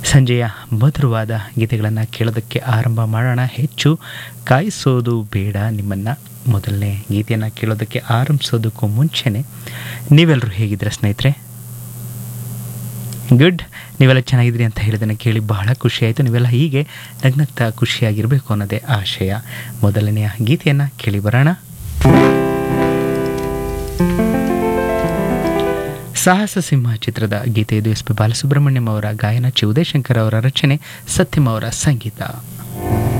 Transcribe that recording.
ಸಂಜೆಯ ಮಧುರವಾದ ಗೀತೆಗಳನ್ನು ಕೇಳೋದಕ್ಕೆ ಆರಂಭ ಮಾಡೋಣ ಹೆಚ್ಚು ಕಾಯಿಸೋದು ಬೇಡ ನಿಮ್ಮನ್ನು ಮೊದಲನೇ ಗೀತೆಯನ್ನು ಕೇಳೋದಕ್ಕೆ ಆರಂಭಿಸೋದಕ್ಕೂ ಮುಂಚೆನೆ ನೀವೆಲ್ಲರೂ ಹೇಗಿದ್ದೀರಾ ಸ್ನೇಹಿತರೆ ಗುಡ್ ನೀವೆಲ್ಲ ಚೆನ್ನಾಗಿದ್ರಿ ಅಂತ ಹೇಳಿದ್ದನ್ನು ಕೇಳಿ ಬಹಳ ಖುಷಿಯಾಯಿತು ನೀವೆಲ್ಲ ಹೀಗೆ ನಗ್ನಗ್ತಾ ಖುಷಿಯಾಗಿರಬೇಕು ಅನ್ನೋದೇ ಆಶಯ ಮೊದಲನೆಯ ಗೀತೆಯನ್ನು ಕೇಳಿ ಬರೋಣ ಸಾಹಸ ಸಿಂಹ ಚಿತ್ರದ ಗೀತೆ ಇದು ಎಸ್ ಪಿ ಬಾಲಸುಬ್ರಹ್ಮಣ್ಯಂ ಅವರ ಗಾಯನ ಚಿ ಉದಯಶಂಕರ್ ಅವರ ರಚನೆ ಸತ್ಯಂ ಅವರ ಸಂಗೀತ